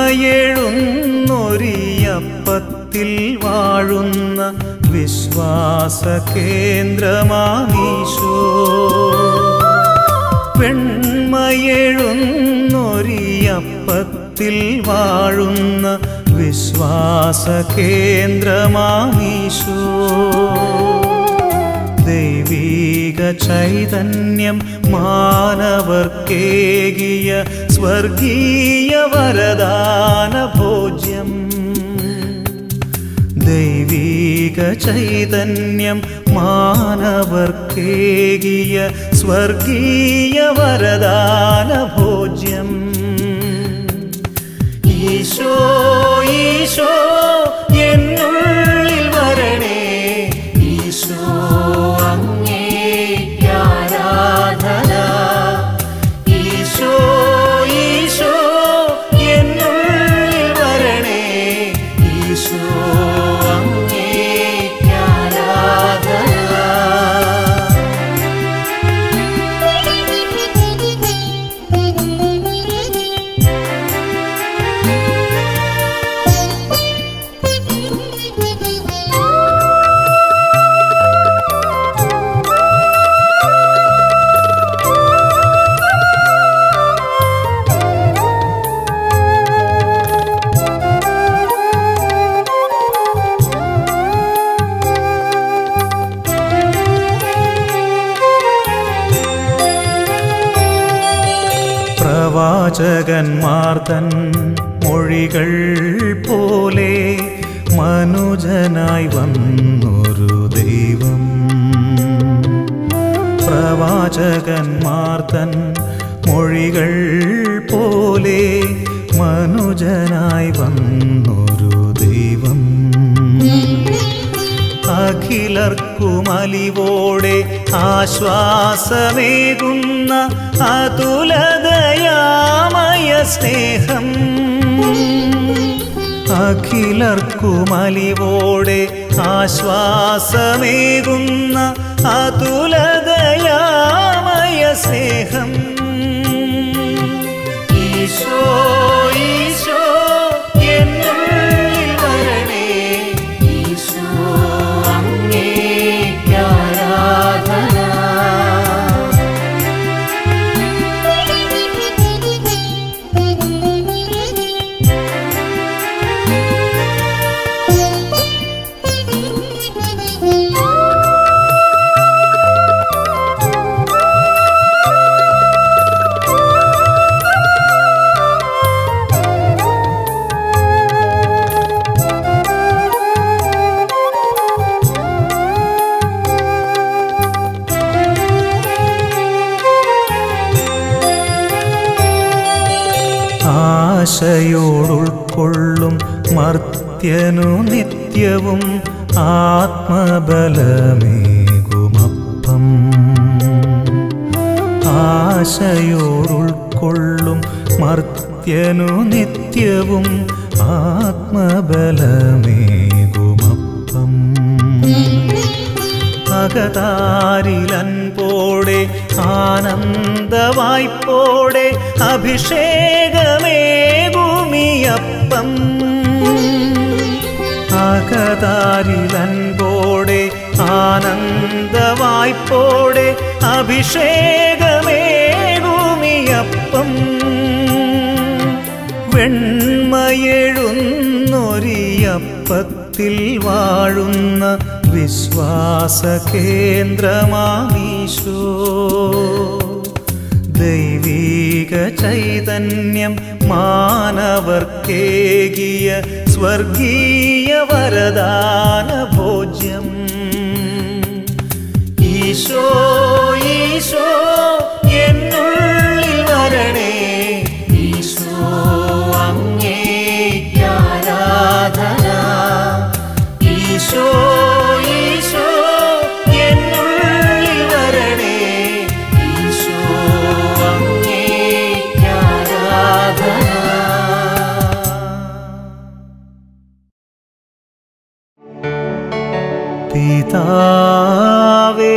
വെണ്മയെഴുന്നൊരിയപ്പത്തിൽ വാഴുന്ന വിശ്വാസ കേന്ദ്രമാമീശോ വെണ്മയെഴുന്നൊരിയപ്പത്തിൽ വാഴുന്ന വിശ്വാസ കേന്ദ്രമാമീശോ ദൈവീക ചൈതന്യം മാനവർക്കേകിയ സ്വർഗീയ വരദാന ഭോജ്യം ദൈവീക ചൈതന്യം മാനവർക്കേകിയ സ്വർഗീയ വരദാന ഭോജ്യം ഈശോ ഈശോ എന്നുള്ളിൽ വരണേ ഈശോ അങ്ങേക്കാരാധന ഈശോ ഈശോ എന്നുള്ളിൽ വരണേ ഈശോ അങ്ങേക്കാരാധന പ്രവാചകന്മാർ തൻ മൊഴികൾ പോലെ മനുജനായി വന്നൊരു ദൈവം പ്രവാചകന്മാർ തൻ മൊഴികൾ പോലെ മനുജനായി വന്നൊരു ദൈവം അഖിലർക്കുമലിവോടെ ആശ്വാസമേകുന്ന അതുലതയാമയ സ്നേഹം അഖിലർക്കുമലിവോടെ ആശ്വാസമേകുന്ന അതുലതയാമയ സ്നേഹം ഈശോ ഈശോ എന്നുള്ളിൽ വരണേ ഈശോ അങ്ങേക്കാരാധന ആശയോടുൾക്കൊള്ളും മർത്യനു നിത്യവും ആത്മബലമേകുമപ്പം ആശയോടുൾക്കൊള്ളും മർത്യനു നിത്യവും ആത്മബലമേകുമപ്പം അകതാരിലൻപോടെ ആനന്ദവായ്പോടെ അഭിഷേകമേകുമിയപ്പം അകതാരിലൻപോടെ ആനന്ദവായ്പോടെ അഭിഷേകമേകുമിയപ്പം വെണ്മയെഴുന്നൊരിയപ്പത്തിൽ വാഴുന്ന വിശ്വാസ കേന്ദ്രമാമീശോ ദൈവീക ചൈതന്യം മാനവർക്കേകിയ സ്വർഗീയ വരദാന ഭോജ്യം ഈശോ ഈശോ എന്നുള്ളിൽ വരണേ ഈശോ അങ്ങേക്കാരാധന ഈശോ ഈശോ എന്നുള്ളിൽ വരണേ ഈശോ അങ്ങേക്കാരാധന പിതാവേ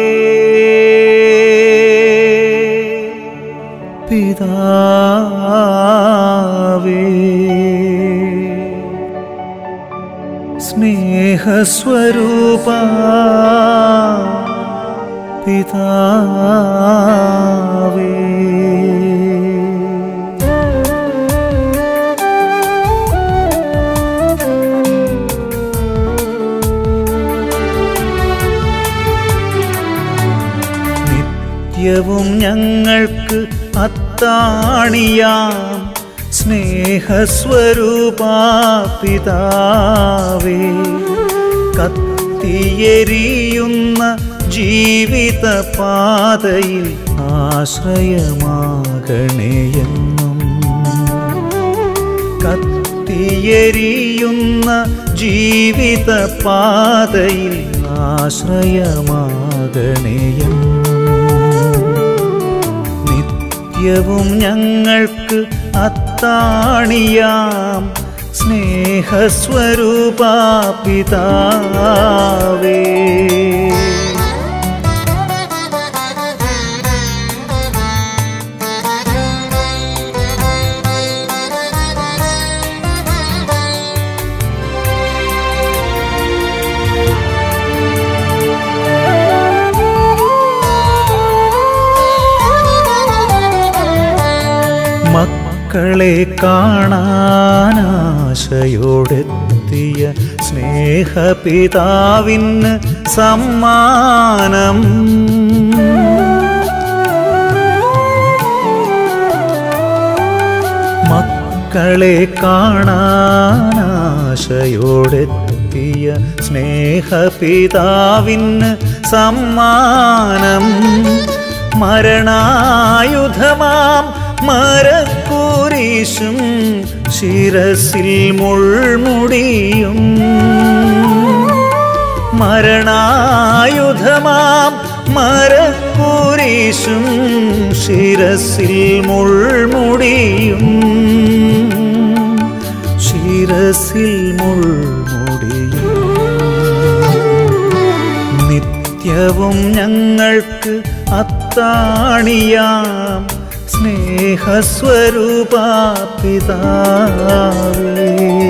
പിതാവേ സ്നേഹസ്വരൂപ പിതാവേ നിത്യവും ഞങ്ങൾക്ക് അത്താണിയാം സ്നേഹസ്വരൂപ പിതാവേ കത്തിയെരിയുന്ന ജീവിത പാതയിൽ ആശ്രയമാകണേയെന്നും കത്തിയെരിയുന്ന ജീവിത പാതയിൽ ആശ്രയമാകണേയെന്നും നിത്യവും ഞങ്ങൾക്ക് അത്താണിയാം സ്നേഹസ്വരൂപ പിതാവേ മക്കളെ കാണാനാശയോടെത്തിയ സ്നേഹപിതാവിന് സമ്മാനം മക്കളെ കാണാനാശയോടെത്തിയ സ്നേഹപിതാവിന് സമ്മാനം മരണായുധമാം മരക്കൂരീശും ശിരസിൽ മുൾമുടിയും മരണായുധമാം മരക്കൂരീശും ശിരസിൽ മുൾമുടിയും ശിരസിൽ മുൾമുടിയും നിത്യവും ഞങ്ങൾക്ക് അത്താണിയാം സ്നേഹസ്വരൂപ പിതാവേ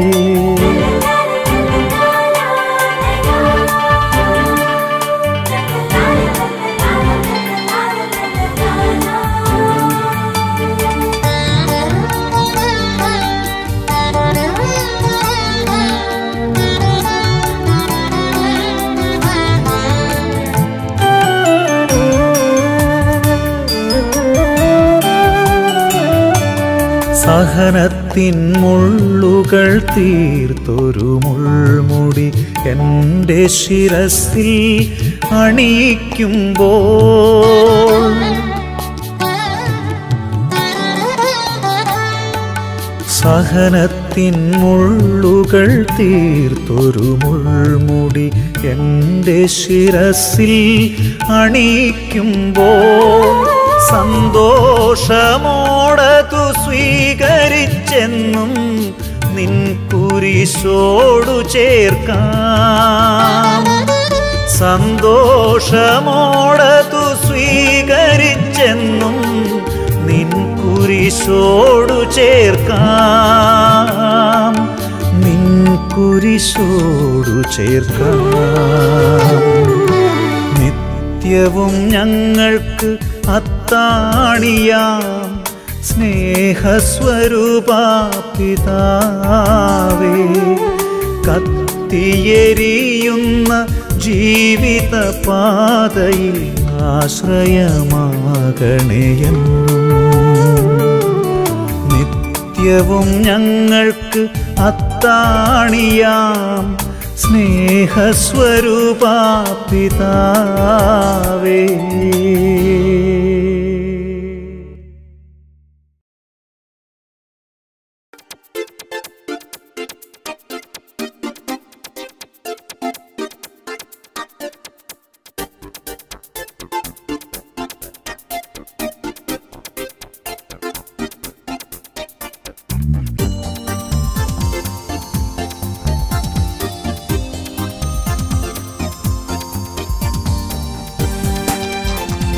സഹനത്തിൻ മുള്ളുകൾ തീർത്തൊരു മുൾമുടി എൻ്റെ ശിരസിൽ അണിയിക്കുമ്പോൾ സഹനത്തിൻ മുള്ളുകൾ തീർത്തൊരു മുൾമുടി എൻ്റെ ശിരസിൽ അണിയിക്കുമ്പോൾ സന്തോഷമോടതു സ്വീകരിച്ചെന്നും നിൻ കുരിശോടു ചേർക്കാം സന്തോഷമോടതു സ്വീകരിച്ചെന്നും നിൻ കുരിശോടു ചേർക്കാം നിൻ കുരിശോടു ചേർക്കാം നിത്യവും ഞങ്ങൾക്ക് അത്താണിയാം സ്നേഹസ്വരൂപ പിതാവേ കത്തിയെരിയുന്ന ജീവിത പാതയിൽ ആശ്രയമാകണേയെന്നും നിത്യവും ഞങ്ങൾക്ക് അത്താണിയാം സ്നേഹസ്വരൂപ പിതാവേ ും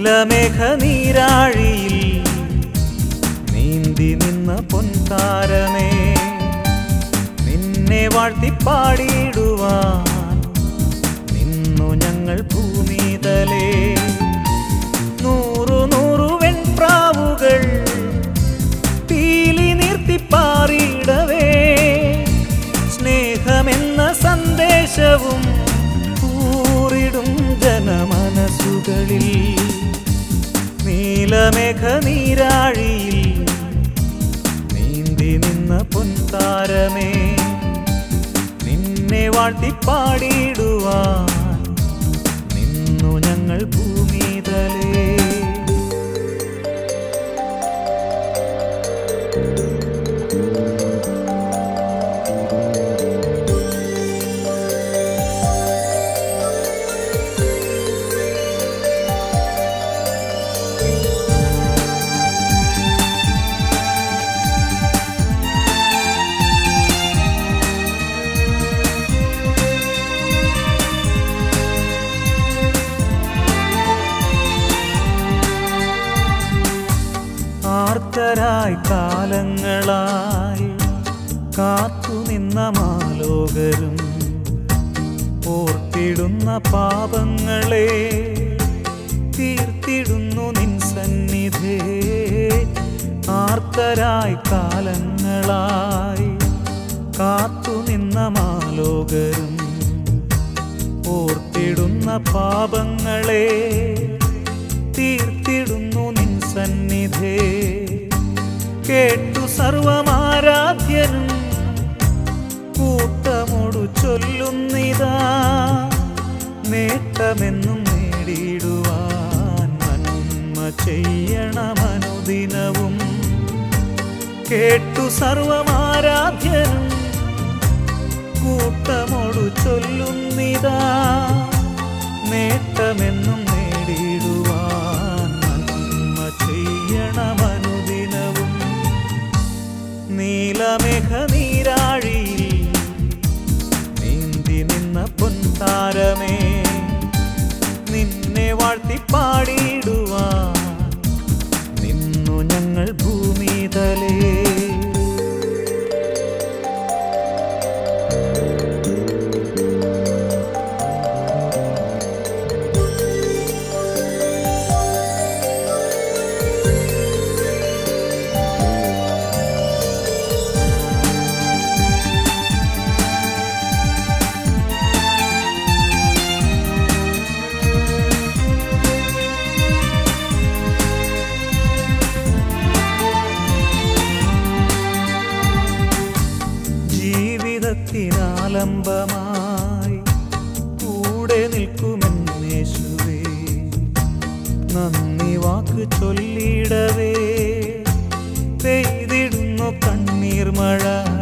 നീലമേഘ നീരാഴിയിൽ നീന്തി നിന്ന പൊൻതാരമേ നിന്നെ വാഴ്ത്തി പാടിയിടുവാൻ നിന്നു ഞങ്ങൾ ഭൂമിതലേ നൂറു നൂറു വെൺപ്രാവുകൾ പീലി നിർത്തിപ്പാറിയിടവേ സ്നേഹമെന്ന സന്ദേശവും കൂറിടും ജനമനസ്സുകളിൽ നീലമേഘ നീരാഴിയിൽ നീന്തി നിന്ന പൊൻതാരമേ നിന്നെ വാഴ്ത്തി പാടിയിടുവാൻ നിന്നു ഞങ്ങൾ ഭൂമിതലേ ആർത്തരായി കാലങ്ങളായി കാത്തുനിന്ന മാലോകരും ഓർത്തിടുന്ന പാപങ്ങളെ തീർത്തിടുന്നു നിൻ സന്നിധേ ആർത്തരായി കാലങ്ങളായി കാത്തുനിന്ന മാലോകരും ഓർത്തിടുന്ന പാപങ്ങളെ തീർത്തിടുന്നു നിൻ സന്നിധേ കേട്ടു സർവമാരാധ്യനും കൂട്ടമോടു ചൊല്ലുന്നിതാ നേട്ടമെന്നും നേടിയിടുവാൻ നന്മ ചെയ്യണമനുദിനവും കേട്ടു സർവമാരാധ്യനും കൂട്ടമോടു ചൊല്ലുന്നിതാ നേട്ടമെന്നും നേടിയിടുവാൻ നന്മ ചെയ്യണമനുദിനവും നീലമേഘ നീരാഴിയിൽ നീന്തി നിന്ന പൊൻതാരമേ നിന്നെ വാഴ്ത്തി പാടിയിടുവാൻ നിന്നു ഞങ്ങൾ ഭൂമിതലേ ജീവിതത്തിനാലംബമായി കൂടെ നിൽക്കുമെന്നേശുവേ നന്ദി വാക്ക് ചൊല്ലിടവേ പെയ്തിടുന്നു കണ്ണീർ മഴ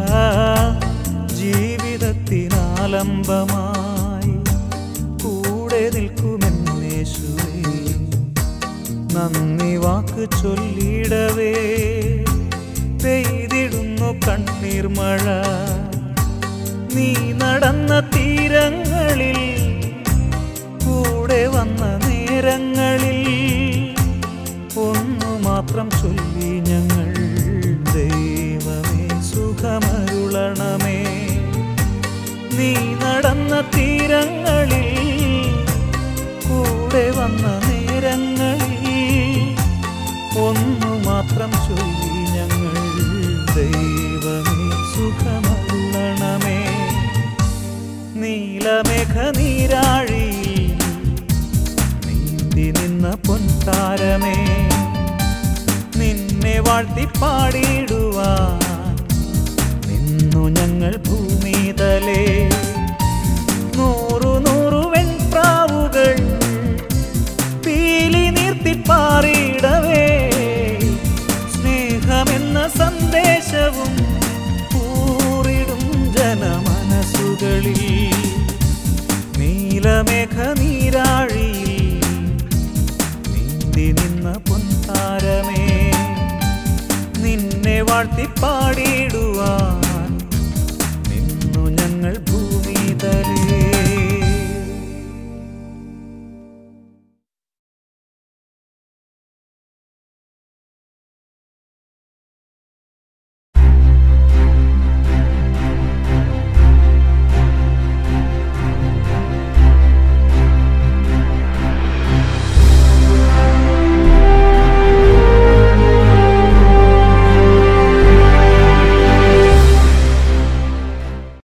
ജീവിതത്തിനാലംബമായി കൂടെ നിൽക്കുമെന്നേശുവേ നന്ദി വാക്ക് ചൊല്ലിടവേ പെയ്തിടുന്നു കണ്ണീർ മഴ നീ നടന്ന തീരങ്ങളിൽ കൂടെ വന്ന നേരങ്ങളിൽ ഒന്നു മാത്രം ചൊല്ലി ഞങ്ങൾ ദൈവമേ സുഖമരുളണമേ നീ നടന്ന തീരങ്ങളിൽ കൂടെ വന്ന നേരങ്ങളിൽ ഒന്നു മാത്രം ചൊല്ലി ഞങ്ങൾ ദൈവമേ സുഖമരുളണമേ നീലമേഘ നീരാഴിയിൽ നീന്തി നിന്ന പൊൻതാരമേ നിന്നെ വാഴ്ത്തി പാടിയിടുവാൻ നിന്നു ഞങ്ങൾ ഭൂമിതലേ നൂറു നൂറു വെൺപ്രാവുകൾ പീലി നിർത്തിപ്പാറിയിടവേ സ്നേഹമെന്ന സന്ദേശവും കൂറിടും ജനമനസ്സുകളിൽ നീലമേഘ നീരാഴിയിൽ നീന്തി നിന്ന പൊൻതാരമേ നിന്നെ വാഴ്ത്തി പാടിയിടുവാൻ